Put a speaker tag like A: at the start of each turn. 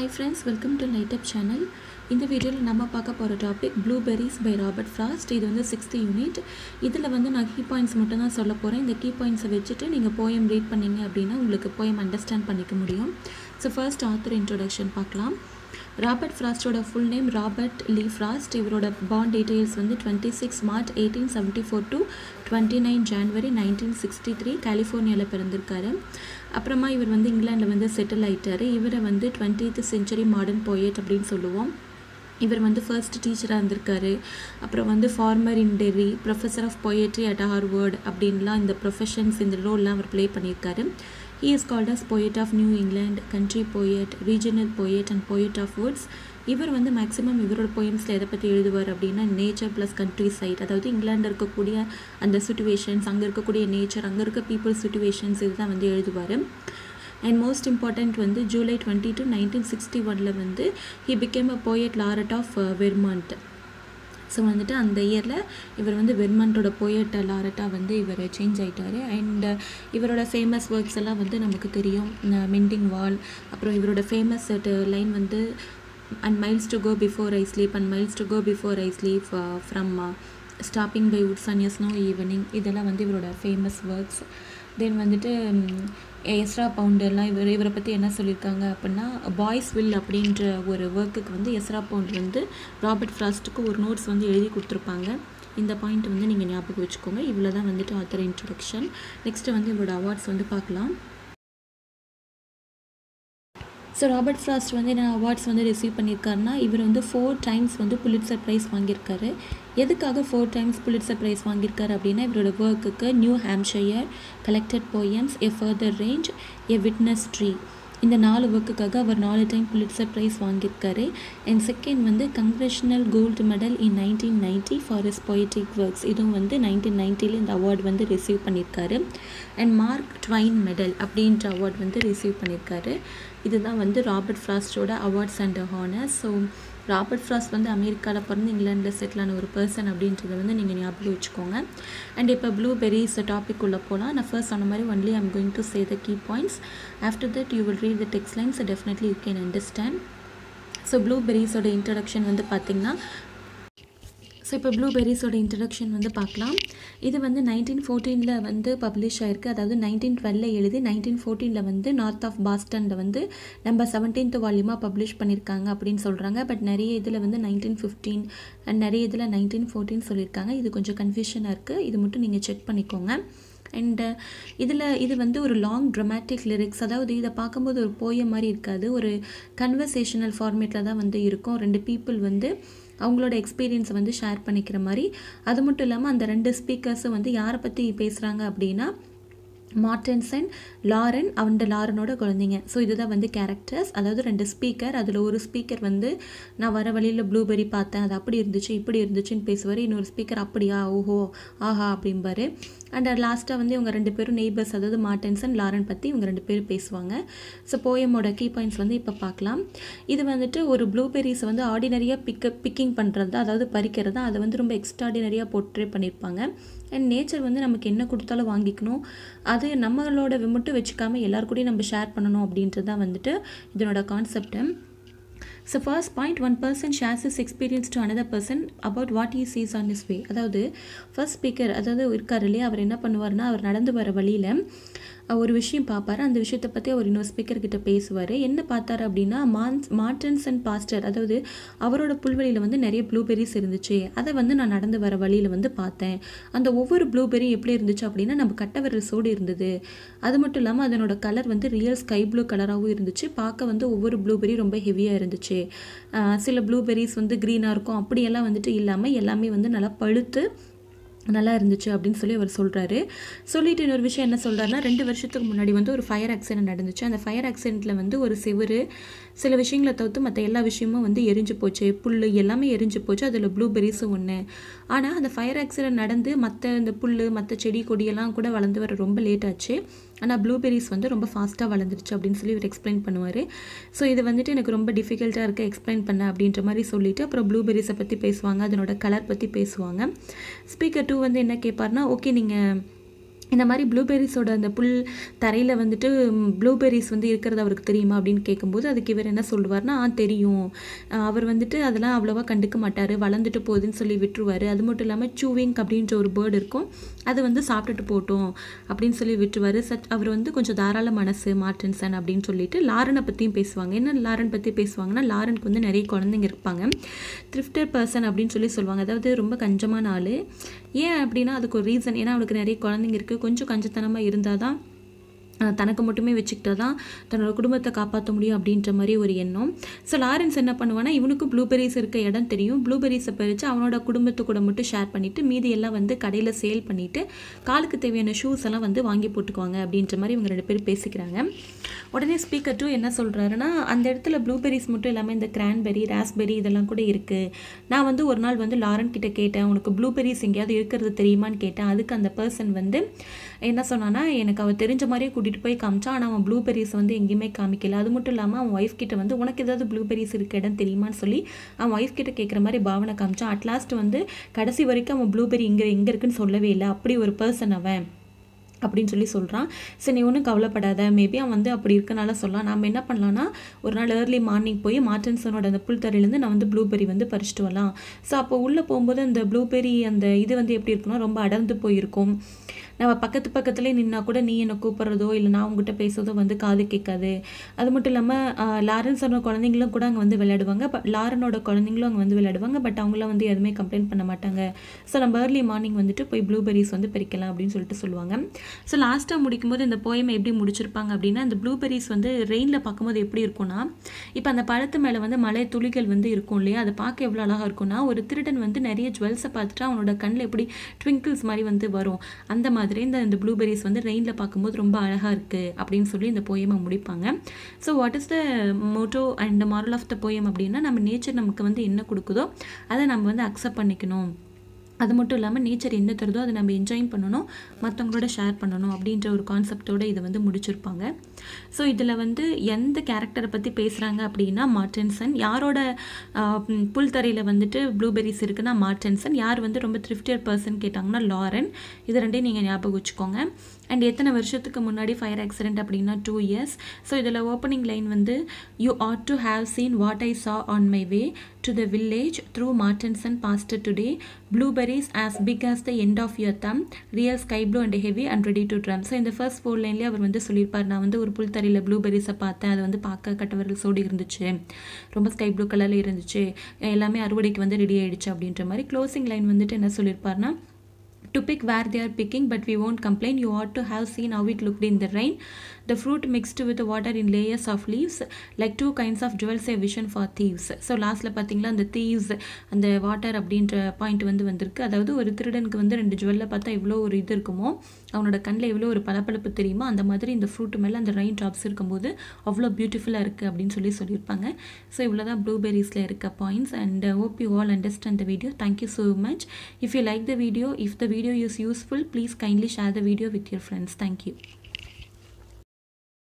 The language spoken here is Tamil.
A: Hi friends welcome to light up channel இந்த வீடியோவில் நம்ம பார்க்க போகிற topic blueberries by Robert Frost இது வந்து சிக்ஸ்த் யூனிட் இதில் வந்து நான் கீ பாயிண்ட்ஸ் மட்டும் தான் சொல்ல போகிறேன் இந்த கீ பாயிண்ட்ஸை வச்சுட்டு நீங்கள் போயம் ரீட் பண்ணீங்க அப்படின்னா உங்களுக்கு போயம் அண்டர்ஸ்டாண்ட் பண்ணிக்க முடியும் ஸோ ஃபர்ஸ்ட் ஆத்தர் இன்ட்ரொடக்ஷன் பார்க்கலாம் ராபர்ட் ஃப்ராஸ்டோட full name Robert Lee Frost இவரோட பாண்ட் டீட்டெயில்ஸ் வந்து twenty six March eighteen seventy four to twenty nine January nineteen sixty three கலிஃபோர்னியாவில் பிறந்திருக்காரு அப்புறமா இவர் வந்து இங்கிலாண்டில் வந்து செட்டில் ஆயிட்டாரு இவரை வந்து டுவெண்ட்டீத் செஞ்சுரி மாடர்ன் போயட் அப்படின்னு சொல்லுவோம் இவர் வந்து ஃபர்ஸ்ட் டீச்சராக இருந்திருக்காரு அப்புறம் வந்து farmer in Derry professor of poetry at Harvard அப்படின்லாம் இந்த ப்ரொஃபஷன்ஸ் இந்த ரோல்லாம் அவர் ப்ளே பண்ணியிருக்காரு he is called as poet of New England country poet regional poet and poet of woods இவர் வந்து மேக்ஸிமம் இவரோட போயம்ஸில் எதை பற்றி எழுதுவார் அப்படின்னா நேச்சர் ப்ளஸ் கண்ட்ரி சைட் அதாவது இங்கிலாண்டில் இருக்கக்கூடிய அந்த சுச்சுவேஷன்ஸ் அங்கே இருக்கக்கூடிய நேச்சர் அங்கே இருக்க பீப்புள் சுச்சுவேஷன்ஸ் இதுதான் வந்து எழுதுவார் அண்ட் மோஸ்ட் இம்பார்ட்டண்ட் வந்து July twenty two nineteen sixty ஒனில் வந்து he became a poet laureate of Vermont so வந்துட்டு அந்த இயரில் இவர் வந்து வெர்மண்டோட போயட் லாரட்டாக வந்து இவர் சேஞ்ச் ஆகிட்டார் அண்ட் இவரோட ஃபேமஸ் ஒர்க்ஸ் எல்லாம் வந்து நமக்கு தெரியும் மெண்டிங் வால் அப்புறம் இவரோட ஃபேமஸ் லைன் வந்து and miles to go before I sleep and miles to go before I sleep from stopping by woods and snowy evening இதெல்லாம் வந்து இவரோட ஃபேமஸ் ஒர்க்ஸ் தென் வந்துட்டு எஸ்ரா பவுண்டு எல்லாம் இவர் இவரை பற்றி என்ன சொல்லியிருக்காங்க அப்படின்னா பாய்ஸ் வில் அப்படின்ற ஒரு ஒர்க்குக்கு வந்து எஸ்ரா பவுண்ட் வந்து ராபர்ட் ஃப்ராஸ்ட்டுக்கு ஒரு நோட்ஸ் வந்து எழுதி கொடுத்துருப்பாங்க இந்த பாயிண்ட் வந்து நீங்கள் ஞாபகம் வச்சுக்கோங்க இவ்வளோ தான் வந்துட்டு ஆத்தர் இன்ட்ரொடக்ஷன் நெக்ஸ்ட்டு வந்து இவரோட அவார்ட்ஸ் வந்து பார்க்கலாம் ஸோ ராபர்ட் ஃப்ராஸ்ட் வந்து என்ன அவார்ட்ஸ் வந்து ரிசீவ் பண்ணியிருக்காருன்னா இவர் வந்து ஃபோர் டைம்ஸ் வந்து புலிட்சர் ப்ரைஸ் வாங்கியிருக்காரு எதுக்காக ஃபோர் டைம்ஸ் புலிட்சர் ப்ரைஸ் வாங்கியிருக்காரு அப்படின்னா இவரோட ஒர்க்குக்கு New Hampshire collected poems a further range a witness tree இந்த நாலு ஒர்க்குக்காக அவர் நாலு டைம் புலிட்சர் ப்ரைஸ் வாங்கியிருக்காரு அண்ட் செகண்ட் வந்து congressional gold medal in nineteen ninety for is poetic works இதுவும் வந்து நைன்டீன் நைன்ட்டியில் இந்த அவார்டு வந்து ரிசீவ் பண்ணியிருக்காரு அண்ட் மார்க் ட்வைன் மெடல் அப்படின்ற அவார்ட் வந்து ரிசீவ் பண்ணியிருக்காரு இதுதான் வந்து ராபர்ட் ஃப்ராஸ்டோட awards and honours so Robert Frost வந்து அமெரிக்காவில் பிறந்து இங்கிலாண்டில் செட்டில் ஆன ஒரு பர்சன் அப்படின்றத வந்து நீங்கள் ஞாபகம் வச்சுக்கோங்க அண்ட் இப்போ ப்ளூ பெரிஸ் டாபிக் உள்ள போகலாம் நான் ஃபர்ஸ்ட் சொன்ன மாதிரி only I'm going to say the key points after that you will read the text lines definitely you can understand so blue பெரிஸோட இன்ட்ரடக்ஷன் வந்து பார்த்திங்கன்னா ஸோ இப்போ ப்ளூபெரிஸோட இன்ட்ரடக்ஷன் வந்து பார்க்கலாம் இது வந்து நைன்டீன் ஃபோர்டீனில் வந்து பப்ளிஷ் ஆயிருக்கு அதாவது நைன்டீன் டுவெல்ல எழுதி நைன்டீன் ஃபோர்டீனில் வந்து நார்த் ஆஃப் பாஸ்டனில் வந்து நம்ம செவன்டீன்த் வால்யூமாக பப்ளிஷ் பண்ணியிருக்காங்க அப்படின்னு சொல்கிறாங்க பட் நிறைய இதில் வந்து நைன்டீன் ஃபிஃப்டீன் அண்ட் நிறைய இதில் நைன்டீன் ஃபோர்டீன் சொல்லியிருக்காங்க இது கொஞ்சம் கன்ஃபியூஷனாக இருக்குது இது மட்டும் நீங்கள் செக் பண்ணிக்கோங்க அண்டு இதில் இது வந்து ஒரு லாங் ட்ரமாட்டிக் லிரிக்ஸ் அதாவது இதை பார்க்கும்போது ஒரு போய மாதிரி இருக்காது ஒரு கன்வர்சேஷனல் ஃபார்மேட்டில் தான் வந்து இருக்கும் ரெண்டு பீப்புள் வந்து அவங்களோட எக்ஸ்பீரியன்ஸை வந்து ஷேர் பண்ணிக்கிற மாதிரி அது மட்டும் இல்லாமல் அந்த ரெண்டு ஸ்பீக்கர்ஸும் வந்து யாரை பற்றி பேசுகிறாங்க அப்படின்னா மார்டன்சன் லாரன் அவன் லாரனோட குழந்தைங்க ஸோ இதுதான் வந்து கேரக்டர்ஸ் அதாவது ரெண்டு ஸ்பீக்கர் அதில் ஒரு ஸ்பீக்கர் வந்து நான் வர வழியில் ப்ளூபெரி பார்த்தேன் அது அப்படி இருந்துச்சு இப்படி இருந்துச்சுன்னு பேசுவார் இன்னொரு ஸ்பீக்கர் அப்படியா ஓஹோ ஆஹா அப்படிம்பாரு அண்ட் லாஸ்ட்டாக வந்து இவங்க ரெண்டு பேரும் நெய்பர்ஸ் அதாவது மார்டன்சன் லாரன் பற்றி இவங்க ரெண்டு பேரும் பேசுவாங்க ஸோ போயமோட கீ பாயிண்ட்ஸ் வந்து இப்போ பார்க்கலாம் இது வந்துட்டு ஒரு ப்ளூபெரிஸை வந்து ஆர்டினரியாக பிக்கப் பிக்கிங் பண்ணுறது தான் அதாவது பறிக்கிறது தான் அதை வந்து ரொம்ப எக்ஸ்ட்ராடினரியாக போர்ட்ரே பண்ணியிருப்பாங்க அண்ட் நேச்சர் வந்து நமக்கு என்ன கொடுத்தாலும் வாங்கிக்கணும் அது நம்மளோட மட்டும் வச்சுக்காமல் எல்லாருக்கூடையும் நம்ம ஷேர் பண்ணணும் அப்படின்றது தான் வந்துட்டு இதனோட concept so first point one person shares is experience to another person about what he sees on is way அதாவது ஃபர்ஸ்ட் ஸ்பீக்கர் அதாவது இருக்கார் இல்லையா அவர் என்ன பண்ணுவார்னா அவர் நடந்து வர வழியில் ஒரு விஷயம் பார்ப்பார் அந்த விஷயத்தை பற்றி அவர் இன்னொரு ஸ்பீக்கர் கிட்ட பேசுவார் என்ன பார்த்தாரு அப்படின்னா மான்ஸ் மார்டன்ஸ் அண்ட் பாஸ்டர் அதாவது அவரோட புல்வெளியில் வந்து நிறைய ப்ளூபெரிஸ் இருந்துச்சு அதை வந்து நான் நடந்து வர வழியில் வந்து பார்த்தேன் அந்த ஒவ்வொரு ப்ளூபெரியும் எப்படி இருந்துச்சு அப்படின்னா நம்ம கட்ட விரல்ஸோடு இருந்தது அது மட்டும் இல்லாமல் அதனோட கலர் வந்து ரியல் ஸ்கை ப்ளூ கலராகவும் இருந்துச்சு பார்க்க வந்து ஒவ்வொரு ப்ளூபெரி ரொம்ப ஹெவியாக இருந்துச்சு சில ப்ளூபெரிஸ் வந்து க்ரீனாக இருக்கும் அப்படியெல்லாம் வந்துட்டு இல்லாமல் எல்லாமே வந்து நல்லா பழுத்து நல்லா இருந்துச்சு அப்படின்னு சொல்லி அவர் சொல்கிறாரு சொல்லிட்டு இன்னொரு விஷயம் என்ன சொல்கிறாருன்னா ரெண்டு வருஷத்துக்கு முன்னாடி வந்து ஒரு ஃபயர் ஆக்சிடென்ட் நடந்துச்சு அந்த ஃபயர் ஆக்சிடெண்ட்டில் வந்து ஒரு சிவரு சில விஷயங்களை தவிர்த்து மற்ற எல்லா விஷயமும் வந்து எரிஞ்சு போச்சு புல் எல்லாமே எரிஞ்சு போச்சு அதில் ப்ளூபெரிஸும் ஒன்று ஆனால் அந்த ஃபயர் ஆக்சிடென்ட் நடந்து மற்ற இந்த புல் மற்ற செடி கொடியெல்லாம் கூட வளர்ந்து வர ரொம்ப லேட் ஆச்சு ஆனால் ப்ளூபெரிஸ் வந்து ரொம்ப ஃபாஸ்ட்டாக வளர்ந்துருச்சு அப்படின்னு சொல்லி இவர் எக்ஸ்பிளைன் பண்ணுவார் ஸோ இது வந்துட்டு எனக்கு ரொம்ப டிஃபிகல்ட்டாக இருக்குது எக்ஸ்பிளைன் பண்ண அப்படின்ற மாதிரி சொல்லிவிட்டு அப்புறம் ப்ளூபெரிஸை பற்றி பேசுவாங்க அதனோட கலர் பற்றி பேசுவாங்க ஸ்பீக்கர் டூ வந்து என்ன கேட்பார்னா ஓகே நீங்கள் இந்த மாதிரி ப்ளூபெர்ரிஸோட அந்த புல் தரையில் வந்துட்டு ப்ளூபெர்ரிஸ் வந்து இருக்கிறது அவருக்கு தெரியுமா அப்படின்னு கேட்கும்போது அதுக்கு இவர் என்ன சொல்லுவார்னா ஆ தெரியும் ஆஹ் அவர் வந்துட்டு அதெல்லாம் அவ்வளோவா கண்டுக்க மாட்டார் வளர்ந்துட்டு போகுதுன்னு சொல்லி விட்டுருவார் அது மட்டும் இல்லாமல் சூவிங் அப்படின்ற ஒரு பேர்டு இருக்கும் அது வந்து சாப்பிட்டுட்டு போட்டோம் அப்படின்னு சொல்லி விட்டுருவார் சச் அவர் வந்து கொஞ்சம் தாராள மனசு மார்டின்சன் அப்படின்னு சொல்லிட்டு லாரனை பற்றியும் பேசுவாங்க என்ன லாரன் பற்றி பேசுவாங்கன்னா லாரனுக்கு வந்து நிறைய குழந்தைங்க இருப்பாங்க த்ரிஃப்டர் பர்சன் அப்படின்னு சொல்லி சொல்லுவாங்க அதாவது ரொம்ப கஞ்சமான ஆள் ஏன் அப்படின்னா அதுக்கு ஒரு ரீசன் ஏன்னா அவனுக்கு நிறைய குழந்தைங்க இருக்குது கொஞ்சம் கஞ்சத்தனமாக இருந்தால் தான் அஹ் தனக்கு மட்டுமே வச்சுக்கிட்டா தான் தன்னோட குடும்பத்தை காப்பாற்ற முடியும் அப்படின்ற மாதிரி ஒரு எண்ணம் ஸோ லாரன்ஸ் என்ன பண்ணுவானா இவனுக்கு ப்ளூபெரிஸ் இருக்க இடம் தெரியும் ப்ளூபெரிஸை பறித்து அவனோட குடும்பத்து கூட மட்டும் ஷேர் பண்ணிவிட்டு மீதி எல்லாம் வந்து கடையில் சேல் பண்ணிவிட்டு காலுக்கு தேவையான ஷூஸ் எல்லாம் வந்து வாங்கி போட்டுக்குவாங்க அப்படின்ற மாதிரி இவங்க ரெண்டு பேரும் பேசிக்கிறாங்க உடனே ஸ்பீக்கர் டூ என்ன சொல்கிறாருன்னா அந்த இடத்துல ப்ளூபெரிஸ் மட்டும் இல்லாமல் இந்த கிரான்பெரி ராஸ்பெரி இதெல்லாம் கூட இருக்குது நான் வந்து ஒரு நாள் வந்து லாரன் கிட்ட கேட்டேன் உனக்கு ப்ளூபெரிஸ் எங்கேயாவது இருக்கிறது தெரியுமான்னு கேட்டேன் அதுக்கு அந்த பர்சன் வந்து என்ன சொன்னான்னா எனக்கு அவள் தெரிஞ்ச மாதிரியே கூட்டிகிட்டு போய் காமிச்சான் ஆனால் அவன் ப்ளூபெரிஸ் வந்து எங்கேயுமே காமிக்கல அது மட்டும் இல்லாமல் அவன் ஒய்ஃப் கிட்ட வந்து உனக்கு ஏதாவது ப்ளூபெரிஸ் இருக்க இடம் தெரியுமான்னு சொல்லி அவன் ஒய்ஃப் கிட்ட கேட்குற மாதிரி பாவனை காமிச்சான் அட்லாஸ்ட் வந்து கடைசி வரைக்கும் அவன் ப்ளூபெரி இங்கே எங்கே இருக்குன்னு சொல்லவே இல்லை அப்படி ஒரு பர்சன் அவன் அப்படின்னு சொல்லி சொல்கிறான் சரி நீ ஒன்றும் கவலைப்படாத மேபி அவன் வந்து அப்படி இருக்கனால சொல்லலாம் நம்ம என்ன பண்ணலாம்னா ஒரு நாள் ஏர்லி மார்னிங் போய் மார்டன்சனோட அந்த புல்தரையிலேருந்து நான் வந்து ப்ளூபெரி வந்து பறிச்சிட்டு வரலாம் ஸோ அப்போ உள்ளே போகும்போது அந்த ப்ளூபெரி அந்த இது வந்து எப்படி இருக்குன்னா ரொம்ப அடர்ந்து போயிருக்கும் நம்ம பக்கத்து பக்கத்துலேயே நின்னா கூட நீ என்னை கூப்பிட்றதோ இல்லை நான் உங்ககிட்ட பேசுறதோ வந்து காது கேட்காது அது மட்டும் இல்லாமல் லாரன்ஸோட குழந்தைங்களும் கூட அங்கே வந்து விளையாடுவாங்க பட் லாரனோட குழந்தைங்களும் அங்கே வந்து விளையாடுவாங்க பட் அவங்களாம் வந்து எதுவுமே கம்ப்ளைண்ட் பண்ண மாட்டாங்க ஸோ நம்ம ஏர்லி மார்னிங் வந்துட்டு போய் ப்ளூபெரிஸ் வந்து பறிக்கலாம் அப்படின்னு சொல்லிட்டு சொல்லுவாங்க ஸோ லாஸ்ட்டாக முடிக்கும்போது இந்த போயமை எப்படி முடிச்சிருப்பாங்க அப்படின்னா இந்த ப்ளூபெரிஸ் வந்து ரெயினில் பார்க்கும்போது எப்படி இருக்கும்னா இப்போ அந்த பழத்து மேலே வந்து மழை துளிகள் வந்து இருக்கும் இல்லையா அதை பார்க்க எவ்வளோ அழகாக இருக்கும்னா ஒரு திருடன் வந்து நிறைய ஜுவல்ஸை பார்த்துட்டு அவனோட கண்ணில் எப்படி ட்விங்கிள்ஸ் மாதிரி வந்து வரும் அந்த மாதிரி இந்த இந்த ப்ளூபெரிஸ் வந்து ரெயினில் பார்க்கும்போது ரொம்ப அழகாக இருக்குது அப்படின்னு சொல்லி இந்த போயமை முடிப்பாங்க so what is the motto and moral of the poem அப்படின்னா நம்ம நேச்சர் நமக்கு வந்து என்ன கொடுக்குதோ அதை நம்ம வந்து அக்செப்ட் பண்ணிக்கணும் அது மட்டும் இல்லாமல் நேச்சர் என்ன தருதோ அதை நம்ம என்ஜாய் பண்ணணும் மற்றவங்களோட ஷேர் பண்ணணும் அப்படின்ற ஒரு கான்செப்டோட இதை வந்து முடிச்சிருப்பாங்க ஸோ இதில் வந்து எந்த கேரக்டரை பற்றி பேசுகிறாங்க அப்படின்னா மார்டன்சன் யாரோட ஆஹ், ம், புல்தரையில் வந்துட்டு ப்ளூபெரிஸ் இருக்குன்னா மார்டன்சன் யார் வந்து ரொம்ப த்ரிஃப்டியர் பர்சன் கேட்டாங்கன்னா லாரன் இது ரெண்டையும் நீங்கள் ஞாபகம் வச்சுக்கோங்க அண்ட் எத்தனை வருஷத்துக்கு முன்னாடி ஃபயர் ஆக்சிடென்ட் அப்படின்னா டூ இயர்ஸ் ஸோ இதில் ஓப்பனிங் லைன் வந்து you ought to have seen what I saw on my way to the village through Mortenson pasture today blueberries as big as the end of your thumb real sky blue and heavy and ready to drum so இந்த ஃபர்ஸ்ட் ஃபோர் லைன்லேயே அவர் வந்து சொல்லியிருப்பார் நான் வந்து ஒரு புல்தரையில் ப்ளூபெரிஸை பார்த்தேன் அது வந்து பார்க்க கட்டவரல் சோடி இருந்துச்சு ரொம்ப ஸ்கை ப்ளூ கலரில் இருந்துச்சு எல்லாமே அறுவடைக்கு வந்து ரெடி ஆயிடுச்சு அப்படின்ற மாதிரி க்ளோசிங் லைன் வந்துட்டு என்ன சொல்லியிருப்பார்னா to pick where they are picking, but we won't complain. You ought to have seen how it looked in the rain. The fruit mixed with the water in layers of leaves, like two kinds of jewels, a vision for thieves. So லாஸ்ட்டில் பார்த்தீங்களா அந்த thieves அந்த வாட்டர் அப்படின்ற பாயிண்ட் வந்து வந்திருக்கு அதாவது ஒரு திருடனுக்கு வந்து ரெண்டு ஜுவல்ல பார்த்தா எவ்வளோ ஒரு இது இருக்குமோ அவனோட கண்ணில் எவ்வளோ ஒரு பளபளப்பு தெரியுமோ அந்த மாதிரி இந்த ஃப்ரூட் மேலே அந்த ரெயின் ட்ராப்ஸ் இருக்கும்போது அவ்வளோ பியூட்டிஃபுல்லாக இருக்குது அப்படின்னு சொல்லி சொல்லியிருப்பாங்க ஸோ இவ்வளோ தான் ப்ளூபெரிஸில் இருக்க points and hope you all understand the video thank you so much if you like the video if the video is useful please kindly share the video with your friends thank you